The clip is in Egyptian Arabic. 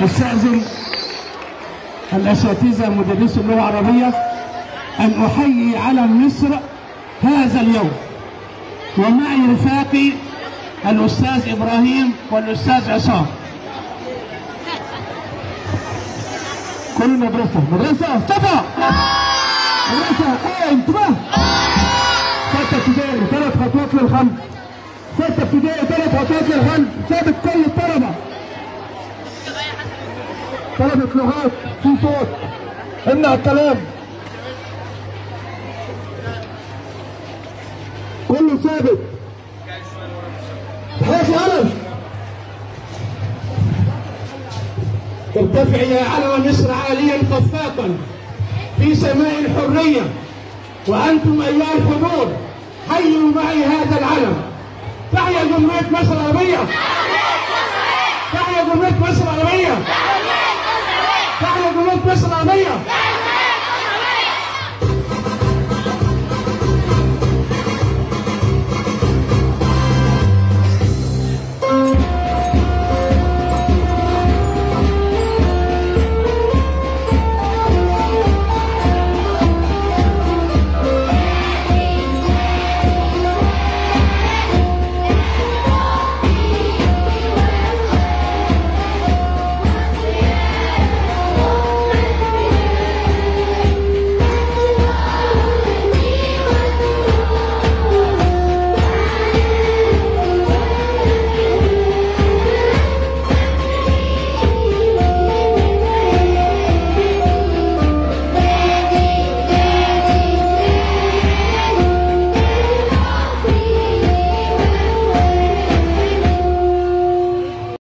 استاذن الاساتذه مدرسي اللغه العربيه ان احيي علم مصر هذا اليوم ومعي رفاقي الاستاذ ابراهيم والاستاذ عصام كل مدرسه مدرسه صفا مدرسه ايه انتباه ستة ابتدائي ثلاث خطوات للخلف ستة ابتدائي ثلاث خطوات للخلف ثابت كل الطلبة طلبة لغات في صوت امنع الكلام كله ثابت حيث ألف ارتفع يا علم مصر عاليا خفاقا في سماء الحرية وأنتم أيها الحضور حيوا معي هذا العلم تحيا جمهورية مصر العربية تحيا جمهورية مصر العربية تحيا جمهورية مصر العربية